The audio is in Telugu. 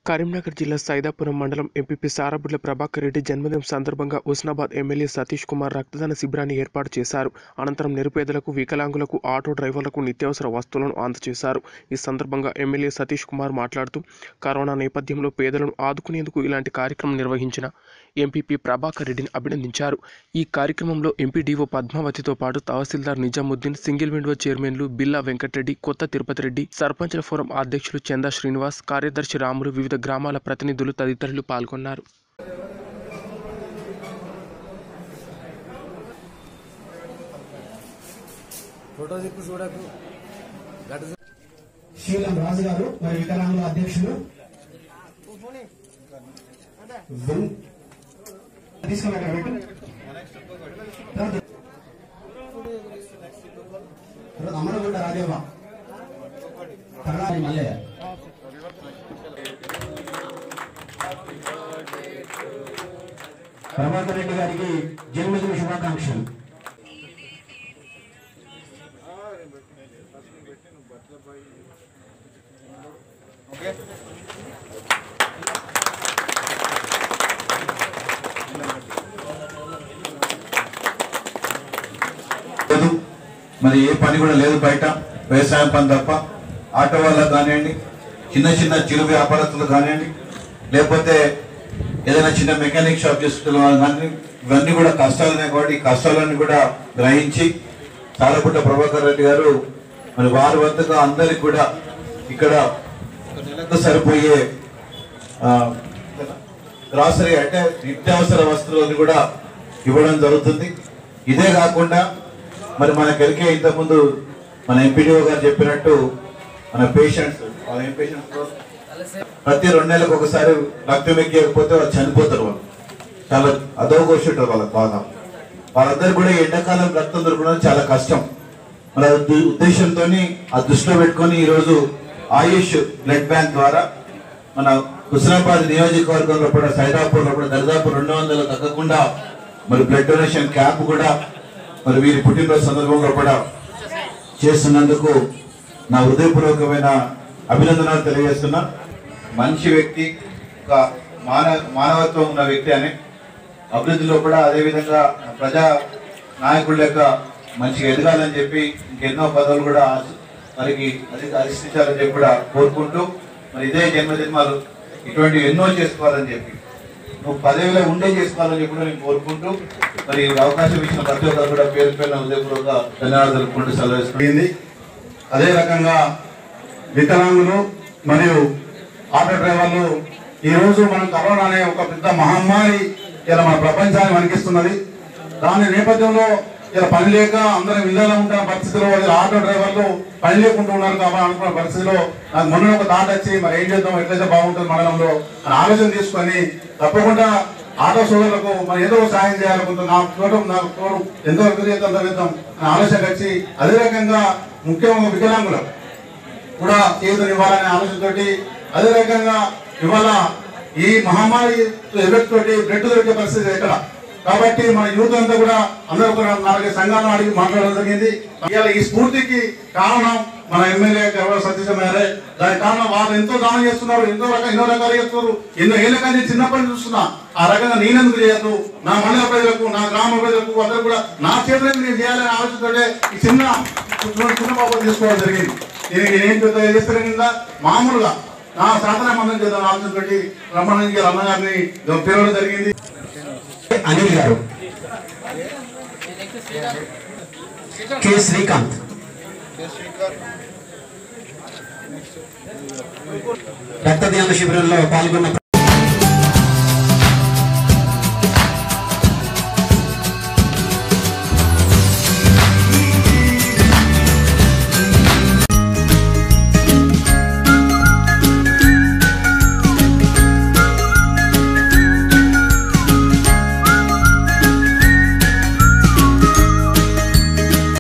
కరీంనగర్ జిల్లా సైదాపురం మండలం ఎంపీపీ సారబుడ్ల ప్రభాకర్ రెడ్డి జన్మదినం సందర్భంగా హుస్నాబాద్ ఎమ్మెల్యే సతీష్ కుమార్ రక్తదాన శిబిరాన్ని ఏర్పాటు చేశారు అనంతరం నిరుపేదలకు వికలాంగులకు ఆటో డ్రైవర్లకు నిత్యావసర వస్తువులను అందజేశారు ఈ సందర్భంగా ఎమ్మెల్యే సతీష్ కుమార్ మాట్లాడుతూ కరోనా నేపథ్యంలో పేదలను ఆదుకునేందుకు ఇలాంటి కార్యక్రమం నిర్వహించిన ఎంపీపీ ప్రభాకర్ రెడ్డిని అభినందించారు ఈ కార్యక్రమంలో ఎంపీడీఓ పద్మావతితో పాటు తహసీల్దార్ నిజాముద్దీన్ సింగిల్ విండో చైర్మన్లు బిల్లా వెంకటరెడ్డి కొత్త తిరుపతి రెడ్డి సర్పంచ్ల ఫోరం అధ్యక్షులు చందా శ్రీనివాస్ కార్యదర్శి రాములు వివిధ గ్రామాల ప్రతినిధులు తదితరులు పాల్గొన్నారు ఫోటో తిప్పు చూడకు గడ్డ శీలం రాజు గారు మరి వికలాంగుల అధ్యక్షులు వెం- తీసుకోండి అక్కడ పెట్టు. తర్వాత తర్వాత అమరగుండ రాజవ్వ కర్ణాలి మల్లయ్య ప్రభాకర్ రెడ్డి గారికి జన్మదిన శుభాకాంక్షలు లేదు మరి ఏ పని కూడా లేదు బయట వ్యవసాయం పని తప్ప ఆటో వాళ్ళకు కానివ్వండి చిన్న చిన్న చిరు వ్యాపారస్తులు కానివ్వండి లేకపోతే ఏదైనా చిన్న మెకానిక్ షాప్ చేసుకున్న వాళ్ళు కానీ ఇవన్నీ కూడా కష్టాలనే కాబట్టి ఈ కష్టాలన్నీ కూడా గ్రహించి సాలపుట్ట ప్రభాకర్ రెడ్డి గారు మరి వారి వద్దకు అందరికి కూడా ఇక్కడ ఒక నెలకు సరిపోయే ఆ, గ్రాసరీ అంటే నిత్యావసర వస్తువులను కూడా ఇవ్వడం జరుగుతుంది ఇదే కాకుండా మరి మనకెరికే ఇంతకుముందు మన ఎంపీడీఓ గారు చెప్పినట్టు మన పేషెంట్స్ వాళ్ళ ఏం పేషెంట్స్ ప్రతి రెండు నెలలకు ఒకసారి రక్తం ఎక్కకపోతే వాళ్ళు చనిపోతారు వాళ్ళు చాలా అదోగోషుంటారు వాళ్ళకి బాగా వాళ్ళందరూ కూడా ఈ ఎండాకాలం రక్తం దొరకడం చాలా కష్టం మరి ఆ ఉద్ద- ఉద్దేశంతో ఆ దృష్టిలో పెట్టుకొని ఈరోజు ఆయుష్ బ్లడ్ బ్యాంక్ ద్వారా మన హుస్నాబాద్ నియోజకవర్గంలో కూడా సైదాపూర్లో కూడా దరిదాపు రెండు వందలు తగ్గకుండా మరి బ్లడ్ డొనేషన్ క్యాంప్ కూడా మరి వీరి పుట్టినరోజు సందర్భంగా కూడా చేస్తున్నందుకు నా హృదయపూర్వకమైన అభినందనలు తెలియజేస్తున్నా మంచి వ్యక్తి ఒక మాన మానవత్వం ఉన్న వ్యక్తి అని అభివృద్ధిలో కూడా అదేవిధంగా ప్రజా నాయకుల యొక్క మంచిగా ఎదగాలని చెప్పి ఇంకెన్నో పదవులు కూడా ఆశ- వారికి అది అధిష్ఠించాలని చెప్పి కూడా కోరుకుంటూ మరి ఇదే జన్మదినాలు ఇటువంటి ఎన్నో చేసుకోవాలని చెప్పి నువ్వు పదవిలో ఉండే చేసుకోవాలని చెప్పి కూడా నేను కోరుకుంటూ మరి ఈ అవకాశం ఇచ్చిన ప్రతి ఒక్కరు కూడా పేరు పేరున హృదయపూర్వక ధన్యవాదాలు తెలుపుకుంటూ సెలవు వేసుకుంటున్నాను. జరిగింది అదే రకంగా వికలాంగులు మరియు ఆటో డ్రైవర్లు ఈ రోజు మనం కరోనా అనే ఒక పెద్ద మహమ్మారి ఇలా మన ప్రపంచాన్ని వణికిస్తున్నది దాని నేపథ్యంలో ఇలా పని లేక అందరం ఇళ్లలో ఉంటున్న పరిస్థితిలో ఇలా ఆటో డ్రైవర్లు పని లేకుండా ఉన్నారు కాబట్టి అనుకున్న పరిస్థితిలో నాకు మొన్న ఒక థాట్ వచ్చి మరి ఏం చేద్దాం ఎట్లయితే బాగుంటుంది మండలంలో అని ఆలోచన తీసుకొని తప్పకుండా ఆటో సోదరులకు మరి ఏదో ఒక సాయం చేయాలి కొంత నా తోడు నాకు తోడు ఎంతవరకు చేద్దాం తగ్గిద్దాం అని ఆలోచన వచ్చి అదే రకంగా ముఖ్యంగా వికలాంగులకు కూడా చేతులు ఇవ్వాలనే ఆలోచనతోటి అదే రకంగా ఇవాళ ఈ మహమ్మారి ఎఫెక్ట్ తోటి బ్లడ్ దొరికే పరిస్థితి ఎక్కడ కాబట్టి మన యూత్ అంతా కూడా అందరూ ఒక నాలుగైదు సంఘాలను అడిగి మాట్లాడడం జరిగింది ఇవాళ ఈ స్ఫూర్తికి కారణం మన ఎమ్మెల్యే గౌరవ సతీశమయ్యారే దానికి కారణం వాళ్ళు ఎంతో దానం చేస్తున్నారు ఎంతో రకాల ఎన్నో రకాలు చేస్తున్నారు ఎన్నో ఏళ్ళ కానీ చిన్నప్పటి నుంచి చూస్తున్నా ఆ రకంగా నేనెందుకు చేయొద్దు నా మండల ప్రజలకు నా గ్రామ ప్రజలకు అందరూ కూడా నా చేతులకు నేను చేయాలనే ఆలోచనతోటే ఈ చిన్న చిన్న పాపం తీసుకోవడం జరిగింది దీనికి నేనేం పెద్ద చేస్తాను కింద మామూలుగా నా సాధన మందం చేద్దాం ఆలోచనతోటి రమ్మని అన్నగారిని పిలవడం జరిగింది అనిల్ గారు కె శ్రీకాంత్ రక్తదాన శిబిరంలో పాల్గొన్న